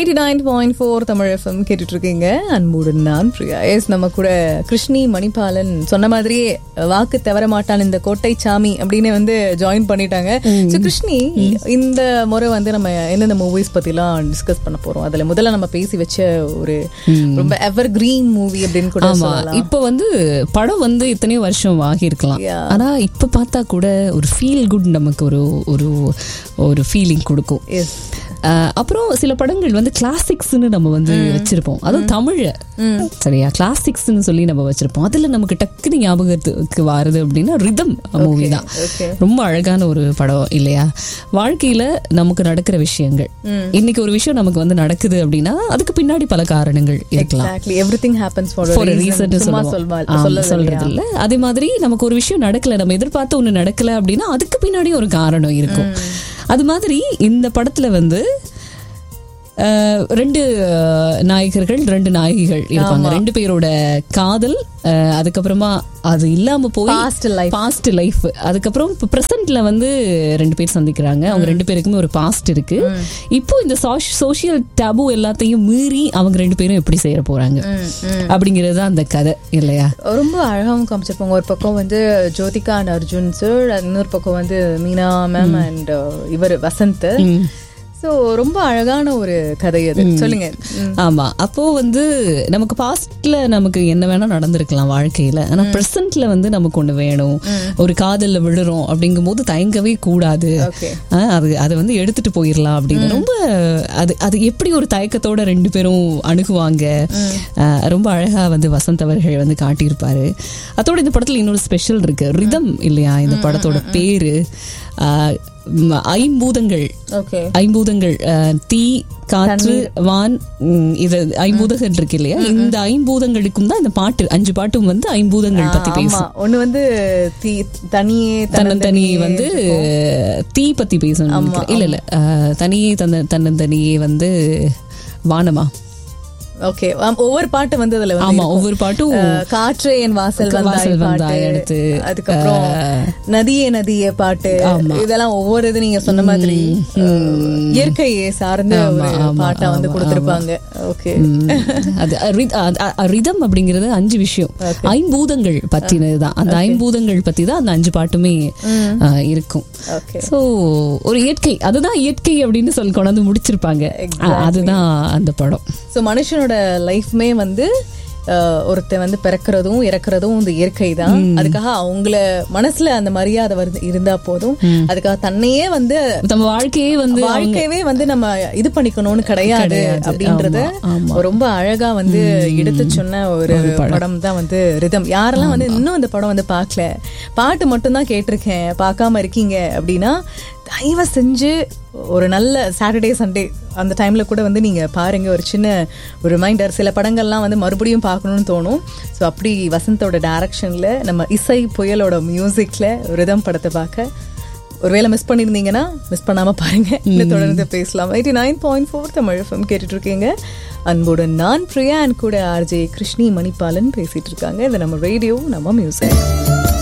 Eighty nine point four Tamil FM கேட்டுட்டு இருக்கீங்க அன்புடன் நான் பிரியா எஸ் நம்ம கூட கிருஷ்ணி மணிபாலன் சொன்ன மாதிரியே வாக்கு தவற மாட்டான் இந்த கோட்டை சாமி அப்படின்னு வந்து ஜாயின் பண்ணிட்டாங்க ஸோ கிருஷ்ணி இந்த முறை வந்து நம்ம எந்தெந்த மூவிஸ் பத்திலாம் டிஸ்கஸ் பண்ண போறோம் அதுல முதல்ல நம்ம பேசி வச்ச ஒரு ரொம்ப எவர் கிரீன் மூவி அப்படின்னு கூட ஆமா சொல்லலாம் இப்ப வந்து படம் வந்து இத்தனையோ வருஷம் ஆகியிருக்கலாம் Yeah. ஆனா இப்ப பார்த்தா கூட ஒரு ஃபீல் குட் நமக்கு ஒரு ஒரு ஒரு ஃபீலிங் கொடுக்கும் Yes. அஹ், அப்புறம் சில படங்கள் வந்து கிளாசிக்ஸ்னு நம்ம வந்து வச்சிருப்போம் அதுவும் தமிழ சரியா கிளாசிக்ஸ்னு சொல்லி நம்ம வச்சிருப்போம் அதுல நமக்கு டக்குனு ஞாபகத்துக்கு வருது அப்படின்னா ரிதம் மூவி தான் okay. ரொம்ப அழகான ஒரு படம் இல்லையா வாழ்க்கையில நமக்கு நடக்கிற விஷயங்கள் இன்னைக்கு ஒரு விஷயம் நமக்கு வந்து நடக்குது அப்படின்னா அதுக்கு பின்னாடி பல காரணங்கள் இருக்கலாம் exactly everything happens for For a reason சும்மா சொல்லுவோம். சொல்வாள் ஆமா, சொல்றது சொல்றது இல்ல அதே மாதிரி நமக்கு ஒரு விஷயம் நடக்கல நம்ம எதிர்பார்த்த ஒண்ணு நடக்கல அப்படின்னா அதுக்கு பின்னாடி ஒரு காரணம் இருக்கும் அது மாதிரி இந்த படத்துல வந்து அஹ், ரெண்டு அஹ், நாயகர்கள் ரெண்டு நாயகிகள் இருப்பாங்க ரெண்டு பேரோட காதல் அஹ், அதுக்கப்புறமா அது இல்லாம போய் Past life. பாஸ்ட் லைஃப் அதுக்கப்புறம் இப்போ பிரசன்ட்ல வந்து ரெண்டு பேர் சந்திக்கிறாங்க அவங்க ரெண்டு பேருக்குமே ஒரு பாஸ்ட் இருக்கு இப்போ இந்த சோஷியல் டேபு எல்லாத்தையும் மீறி அவங்க ரெண்டு பேரும் எப்படி செய்யற போறாங்க அப்படிங்கிறது தான் அந்த கதை இல்லையா ரொம்ப அழகாவும் காமிச்சிருப்பாங்க ஒரு பக்கம் வந்து ஜோதிகா அண்ட் அர்ஜுன் சார் இன்னொரு பக்கம் வந்து மீனா மேம் அண்ட் இவர் வசந்த் ஸோ ரொம்ப அழகான ஒரு கதை அது சொல்லுங்க ம். ஆமா அப்போ வந்து நமக்கு பாஸ்ட்ல நமக்கு என்ன வேணா நடந்திருக்கலாம் வாழ்க்கையில ஆனா பிரசன்ட்ல வந்து நமக்கு ஒண்ணு வேணும் ஒரு காதல்ல விழுறோம் அப்படிங்கும் போது தயங்கவே கூடாது ஓகே ஆ, அது அதை வந்து எடுத்துட்டு போயிடலாம் அப்படின்னு ரொம்ப அது அது எப்படி ஒரு தயக்கத்தோட ரெண்டு பேரும் அணுகுவாங்க ஆ, ரொம்ப அழகா வந்து வசந்த் அவர்கள் வந்து காட்டியிருப்பாரு அதோட இந்த படத்துல இன்னொரு ஸ்பெஷல் இருக்கு ரிதம் இல்லையா இந்த படத்தோட பேரு ஆ, ம், ஐம்பூதங்கள் ஓகே ஐம்பூதங்கள் அஹ், தீ காற்று வான் ம், இது ஐம்பூதங்கள் இருக்கு இல்லையா இந்த ஐம்பூதங்களுக்கும் தான் இந்த பாட்டு அஞ்சு பாட்டும் வந்து ஐம்பூதங்கள் பத்தி ஆமா பேசும் ஒண்ணு வந்து தீ தனியே தன்னந்தனி வந்து தீ பத்தி பேசணும் நினைக்கிறேன். இல்ல இல்ல அஹ், தனியே தன்ன தன்னந்தனியே வந்து வானமா ஓகே ஒவ்வொரு பாட்டு வந்து அதுல வந்து ஆமா இருக்கும். ஒவ்வொரு பாட்டும் அஹ், காற்றே என் வாசல் வந்தாய் வாசல் வந்தாய் பாட்டு அடுத்து, அதுக்கப்புறம் அஹ், நதியே நதியே பாட்டு இதெல்லாம் ஒவ்வொரு இது நீங்க சொன்ன மாதிரி அஹ், இயற்கையை சார்ந்த ஒரு பாட்டா வந்து கொடுத்திருப்பாங்க ஓகே ம், அது ரித்- அ- அ- ரிதம் அப்படிங்கிறது அஞ்சு விஷயம் ஐம்பூதங்கள் பத்தினது தான் அந்த ஐம்பூதங்கள் பத்தி தான் அந்த அஞ்சு பாட்டுமே ஆ, இருக்கும் ஓகே சோ ஒரு இயற்கை அதுதான் இயற்கை அப்படின்னு சொல்லி கொண்டாந்து முடிச்சிருப்பாங்க அ- அதுதான் அந்த படம் ஸோ மனுஷனோட லைஃப்மே வந்து அஹ், ஒருத்தன் வந்து பிறக்கிறதும் இறக்குறதும் இந்த இயற்கை தான் அதுக்காக அவங்கள மனசுல அந்த மரியாதை வருது இருந்தா போதும் அதுக்காக தன்னையே வந்து நம்ம வாழ்க்கையே வந்து வாழ்க்கையவே வந்து நம்ம இது பண்ணிக்கணும்னு கிடையாது அப்படின்றத ரொம்ப அழகா வந்து எடுத்து சொன்ன ஒரு படம் தான் வந்து ரிதம் யாரெல்லாம் வந்து இன்னும் இந்த படம் வந்து பார்க்கல பாட்டு மட்டும் தான் கேட்டிருக்கேன் பார்க்காம இருக்கீங்க அப்படின்னா தயவு செஞ்சு ஒரு நல்ல சாட்டர்டே சண்டே அந்த டைம்ல கூட வந்து நீங்க பாருங்க ஒரு சின்ன ஒரு ரிமைண்டர் சில படங்கள்லாம் வந்து மறுபடியும் பார்க்கணும்னு தோணும் ஸோ அப்படி வசந்தோட டைரக்ஷன்ல நம்ம இசை புயலோட மியூசிக்ல ரிதம் படத்தை பார்க்க ஒருவேளை மிஸ் பண்ணியிருந்தீங்கன்னா மிஸ் பண்ணாம பாருங்க இன்னும் தொடர்ந்து பேசலாம் eighty nine point four Tamil FM கேட்டுட்டு இருக்கீங்க அன்புடன் நான் பிரியா and கூட ஆர்ஜே கிருஷ்ணி மணிபாலன் பேசிட்டு இருக்காங்க இது நம்ம ரேடியோ நம்ம மியூசிக்